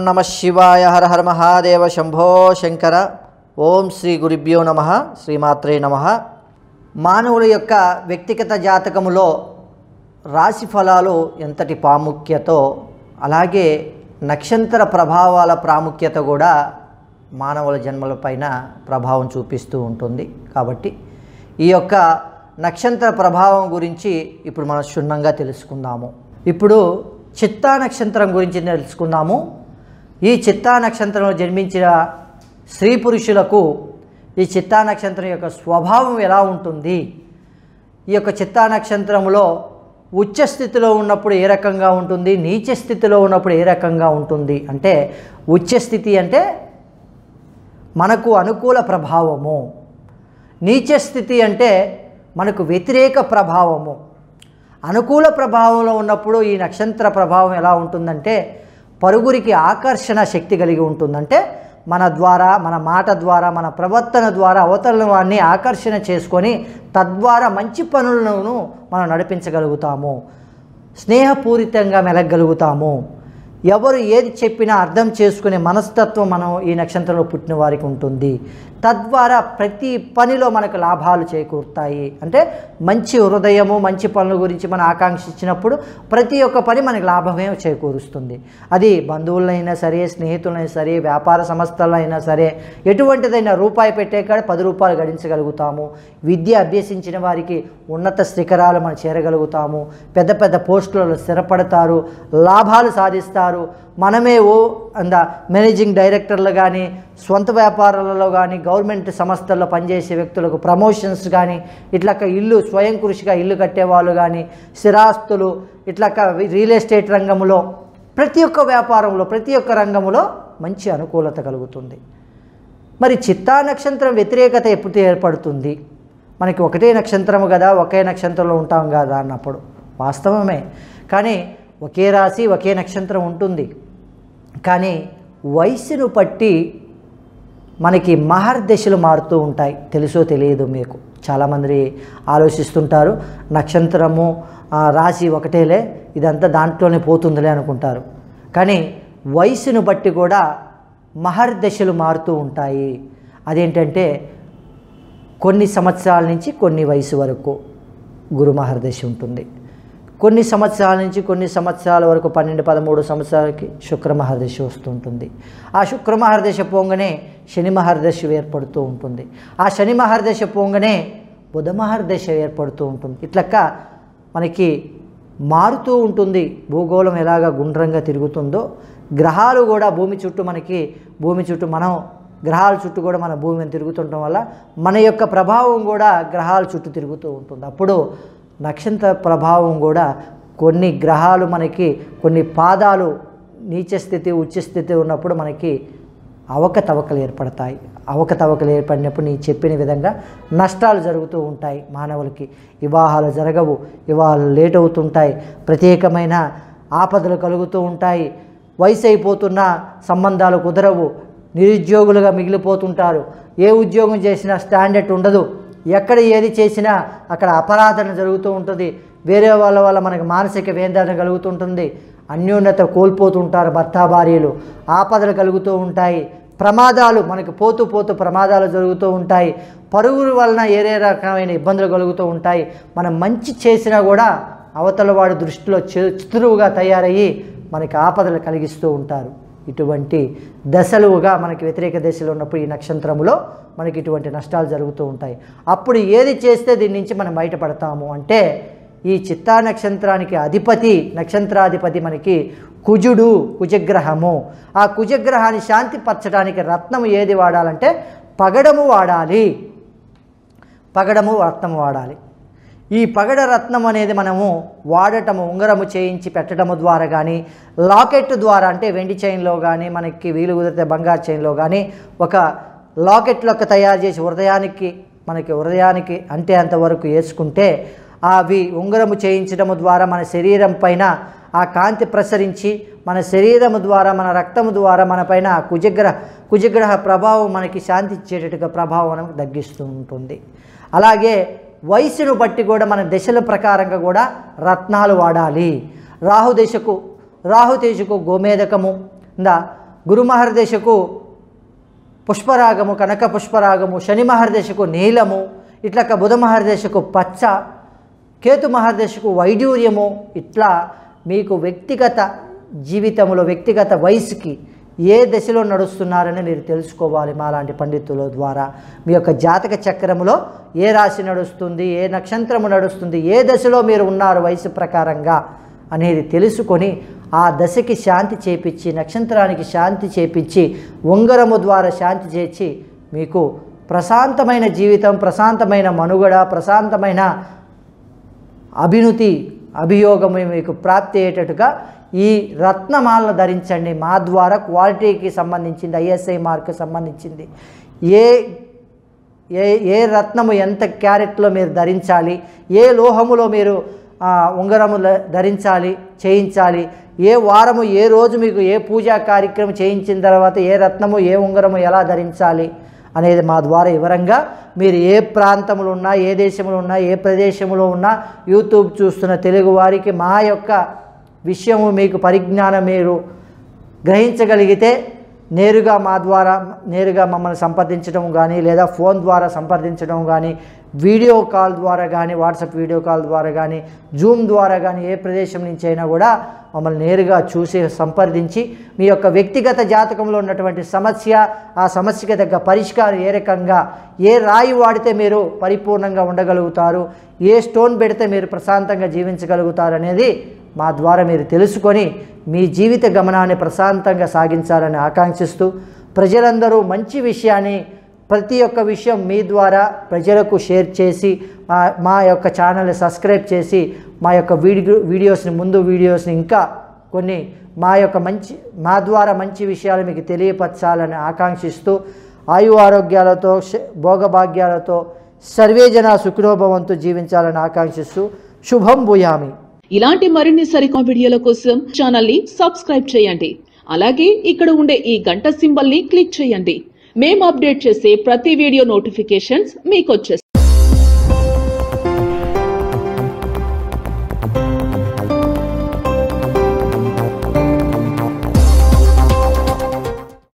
నమ శివాయ హర హర మహాదేవ శంభో శంకర ఓం శ్రీ గురుభ్యో నమ శ్రీమాత్రే నమ మానవుల యొక్క వ్యక్తిగత జాతకములో రాశి ఫలాలు ఎంతటి ప్రాముఖ్యతో అలాగే నక్షత్ర ప్రభావాల ప్రాముఖ్యత కూడా మానవుల జన్మలపైన ప్రభావం చూపిస్తూ ఉంటుంది కాబట్టి ఈ యొక్క నక్షత్ర ప్రభావం గురించి ఇప్పుడు మనం క్షుణ్ణంగా తెలుసుకుందాము ఇప్పుడు చిత్తా నక్షత్రం గురించి తెలుసుకుందాము ఈ చిత్తా నక్షత్రంలో జన్మించిన స్త్రీ పురుషులకు ఈ చిత్తా నక్షత్రం యొక్క స్వభావం ఎలా ఉంటుంది ఈ యొక్క చిత్తా నక్షత్రంలో ఉచ్చ స్థితిలో ఉన్నప్పుడు ఏ రకంగా ఉంటుంది నీచ స్థితిలో ఉన్నప్పుడు ఏ రకంగా ఉంటుంది అంటే ఉచ్చ స్థితి అంటే మనకు అనుకూల ప్రభావము నీచ స్థితి అంటే మనకు వ్యతిరేక ప్రభావము అనుకూల ప్రభావంలో ఉన్నప్పుడు ఈ నక్షత్ర ప్రభావం ఎలా ఉంటుందంటే పరుగురికి ఆకర్షణ శక్తి కలిగి ఉంటుందంటే మన ద్వారా మన మాట ద్వారా మన ప్రవర్తన ద్వారా అవతల వారిని ఆకర్షణ చేసుకొని తద్వారా మంచి పనులను మనం నడిపించగలుగుతాము స్నేహపూరితంగా మెలగలుగుతాము ఎవరు ఏది చెప్పినా అర్థం చేసుకునే మనస్తత్వం మనం ఈ నక్షత్రంలో పుట్టిన వారికి ఉంటుంది తద్వారా ప్రతి పనిలో మనకు లాభాలు చేకూరుతాయి అంటే మంచి హృదయము మంచి పనుల గురించి మనం ఆకాంక్షించినప్పుడు ప్రతి ఒక్క పని మనకు లాభమే చేకూరుస్తుంది అది బంధువులైనా సరే స్నేహితులైనా సరే వ్యాపార సంస్థలైనా సరే ఎటువంటిదైనా రూపాయి పెట్టే కాడ పది రూపాయలు గడించగలుగుతాము విద్య అభ్యసించిన వారికి ఉన్నత శిఖరాలు మనం చేరగలుగుతాము పెద్ద పెద్ద పోస్టులలో స్థిరపడతారు లాభాలు సాధిస్తారు మనమే ఓ అంద మేనేజింగ్ డైరెక్టర్లు కానీ స్వంత వ్యాపారాలలో కానీ గవర్నమెంట్ సంస్థల్లో పనిచేసే వ్యక్తులకు ప్రమోషన్స్ కానీ ఇట్లాక ఇల్లు స్వయం కృషిగా ఇల్లు కట్టేవాళ్ళు కానీ స్థిరాస్తులు ఇట్లాక రియల్ ఎస్టేట్ రంగంలో ప్రతి ఒక్క వ్యాపారంలో ప్రతి ఒక్క రంగంలో మంచి అనుకూలత కలుగుతుంది మరి చిత్తా నక్షత్రం వ్యతిరేకత ఎప్పుడు ఏర్పడుతుంది మనకి ఒకటే నక్షత్రము కదా ఒకే నక్షత్రంలో ఉంటాం కదా అన్నప్పుడు వాస్తవమే కానీ ఒకే రాశి ఒకే నక్షత్రం ఉంటుంది కానీ వయసును బట్టి మనకి మహర్దశలు మారుతూ ఉంటాయి తెలుసో తెలియదు మీకు చాలామంది ఆలోచిస్తుంటారు నక్షత్రము ఆ, రాశి ఒకటేలే ఇదంతా దాంట్లోనే పోతుందిలే అనుకుంటారు కానీ వయసును బట్టి కూడా మహర్దశలు మారుతూ ఉంటాయి అదేంటంటే కొన్ని సంవత్సరాల నుంచి కొన్ని వయసు వరకు గురు మహర్దశ ఉంటుంది కొన్ని సంవత్సరాల నుంచి కొన్ని సంవత్సరాల వరకు పన్నెండు పదమూడు సంవత్సరాలకి శుక్ర మహర్దశ వస్తుంటుంది ఆ శుక్ర మహర్దశ పోంగనే శని మహర్దశ ఏర్పడుతూ ఉంటుంది ఆ శని మహర్దశ పోంగనే బుధ మహర్దశ ఏర్పడుతూ ఉంటుంది ఇట్లక్క మనకి మారుతూ ఉంటుంది భూగోళం ఎలాగ గుండ్రంగా తిరుగుతుందో గ్రహాలు కూడా భూమి చుట్టూ మనకి భూమి చుట్టూ మనం గ్రహాల చుట్టూ కూడా మన భూమి మీద తిరుగుతుండటం వల్ల మన యొక్క ప్రభావం కూడా గ్రహాల చుట్టూ తిరుగుతూ ఉంటుంది అప్పుడు నక్షత్ర ప్రభావం కూడా కొన్ని గ్రహాలు మనకి కొన్ని పాదాలు నీచ స్థితి ఉచ్చ స్థితి ఉన్నప్పుడు మనకి అవకతవకలు ఏర్పడతాయి అవకతవకలు ఏర్పడినప్పుడు నీ చెప్పిన విధంగా నష్టాలు జరుగుతూ ఉంటాయి మానవులకి వివాహాలు జరగవు వివాహాలు లేట్ అవుతుంటాయి ప్రత్యేకమైన ఆపదలు కలుగుతూ ఉంటాయి వయసు అయిపోతున్న సంబంధాలు కుదరవు నిరుద్యోగులుగా మిగిలిపోతుంటారు ఏ ఉద్యోగం చేసినా స్టాండర్డ్ ఉండదు ఎక్కడ ఏది చేసినా అక్కడ అపరాధన జరుగుతూ ఉంటుంది వేరే వాళ్ళ వల్ల మనకి మానసిక వేదన కలుగుతుంటుంది అన్యోన్యత కోల్పోతుంటారు భర్త భార్యలు ఆపదలు కలుగుతూ ఉంటాయి ప్రమాదాలు మనకి పోతూ పోతూ ప్రమాదాలు జరుగుతూ ఉంటాయి పరుగుల వలన ఏరే రకమైన ఇబ్బందులు కలుగుతూ ఉంటాయి మనం మంచి చేసినా కూడా అవతల వాడి దృష్టిలో చి- చితురువుగా తయారయ్యి మనకి ఆపదలు కలిగిస్తూ ఉంటారు ఇటువంటి దశలుగా మనకి వ్యతిరేక దశలో ఉన్నప్పుడు ఈ నక్షత్రములో మనకి ఇటువంటి నష్టాలు జరుగుతూ ఉంటాయి అప్పుడు ఏది చేస్తే దీని నుంచి మనం బయటపడతాము అంటే ఈ చిత్తా నక్షత్రానికి అధిపతి నక్షత్రాధిపతి మనకి కుజుడు కుజగ్రహము ఆ కుజగ్రహాన్ని శాంతిపరచడానికి రత్నం ఏది వాడాలంటే పగడము వాడాలి పగడము రత్నం వాడాలి ఈ పగడ రత్నం అనేది మనము వాడటము ఉంగరము చేయించి పెట్టడము ద్వారా కానీ లాకెట్ ద్వారా అంటే వెండి చైన్లో కానీ మనకి వీలు కుదిరితే బంగారు చైన్లో కానీ ఒక లాకెట్లకు తయారు చేసి హృదయానికి మనకి హృదయానికి అంటే అంతవరకు వేసుకుంటే అవి ఉంగరము చేయించడము ద్వారా మన శరీరం పైన ఆ కాంతి ప్రసరించి మన శరీరము ద్వారా మన రక్తము ద్వారా మన పైన ఆ కుజగ్రహ కుజగ్రహ ప్రభావం మనకి శాంతి ఇచ్చేటట్టుగా ప్రభావం మనకు తగ్గిస్తూ ఉంటుంది అలాగే వయసును బట్టి కూడా మన దశల ప్రకారంగా కూడా రత్నాలు వాడాలి రాహు దశకు రాహు దశకు గోమేదకము ఇందా గురు మహర్దశకు పుష్పరాగము కనక పుష్పరాగము శని మహర్దశకు నీలము ఇట్లా బుధ మహర్దశకు పచ్చ కేతు మహర్దశకు వైడూర్యము ఇట్లా మీకు వ్యక్తిగత జీవితంలో వ్యక్తిగత వయసుకి ఏ దశలో నడుస్తున్నారని మీరు తెలుసుకోవాలి మాలాంటి పండితుల ద్వారా మీ యొక్క జాతక చక్రములో ఏ రాశి నడుస్తుంది ఏ నక్షత్రము నడుస్తుంది ఏ దశలో మీరు ఉన్నారు వయసు ప్రకారంగా అనేది తెలుసుకొని ఆ దశకి శాంతి చేపించి నక్షత్రానికి శాంతి చేపించి ఉంగరము ద్వారా శాంతి చేర్చి మీకు ప్రశాంతమైన జీవితం ప్రశాంతమైన మనుగడ ప్రశాంతమైన అభినుతి అభియోగము మీకు ప్రాప్తి అయ్యేటట్టుగా ఈ రత్నమాలను ధరించండి మా ద్వారా క్వాలిటీకి సంబంధించింది ఐఎస్ఐ మార్క్ సంబంధించింది ఏ ఏ ఏ రత్నము ఎంత క్యారెట్లో మీరు ధరించాలి ఏ లోహములో మీరు ఆ, ఉంగరము ల- ధరించాలి చేయించాలి ఏ వారము ఏ రోజు మీకు ఏ పూజా కార్యక్రమం చేయించిన తర్వాత ఏ రత్నము ఏ ఉంగరము ఎలా ధరించాలి అనేది మా ద్వారా వివరంగా మీరు ఏ ప్రాంతంలో ఉన్నా ఏ దేశంలో ఉన్నా ఏ ప్రదేశంలో ఉన్నా యూట్యూబ్ చూస్తున్న తెలుగు వారికి మా యొక్క విషయము మీకు పరిజ్ఞానం మీరు గ్రహించగలిగితే నేరుగా మా ద్వారా నేరుగా మమ్మల్ని సంప్రదించడం కానీ లేదా ఫోన్ ద్వారా సంప్రదించడం కానీ వీడియో కాల్ ద్వారా కానీ వాట్సాప్ వీడియో కాల్ ద్వారా కానీ జూమ్ ద్వారా కానీ ఏ ప్రదేశం నుంచి అయినా కూడా మమ్మల్ని నేరుగా చూసి సంప్రదించి మీ యొక్క వ్యక్తిగత జాతకంలో ఉన్నటువంటి సమస్య ఆ సమస్యకి తగ్గ పరిష్కారం ఏ రకంగా ఏ రాయి వాడితే మీరు పరిపూర్ణంగా ఉండగలుగుతారు ఏ స్టోన్ పెడితే మీరు ప్రశాంతంగా జీవించగలుగుతారు అనేది మా ద్వారా మీరు తెలుసుకొని మీ జీవిత గమనాన్ని ప్రశాంతంగా సాగించాలని ఆకాంక్షిస్తూ ప్రజలందరూ మంచి విషయాన్ని ప్రతి ఒక్క విషయం మీ ద్వారా ప్రజలకు షేర్ చేసి మా మా యొక్క ఛానల్ని సబ్స్క్రైబ్ చేసి మా యొక్క వీడియో వీడియోస్ని ముందు వీడియోస్ని ఇంకా కొన్ని మా యొక్క మంచి మా ద్వారా మంచి విషయాలు మీకు తెలియపరచాలని ఆకాంక్షిస్తూ ఆయు ఆరోగ్యాలతో శ- భోగభాగ్యాలతో సర్వే జన సుఖినోభవంతో జీవించాలని ఆకాంక్షిస్తూ శుభం భూయామి ఇలాంటి మరిన్ని సరికొత్త వీడియోల కోసం ఛానల్ ని సబ్స్క్రైబ్ చేయండి అలాగే ఇక్కడ ఉండే ఈ గంట సింబల్ ని క్లిక్ చేయండి మేము అప్డేట్ చేసే ప్రతి వీడియో నోటిఫికేషన్స్ మీకు వచ్చేస్తాయి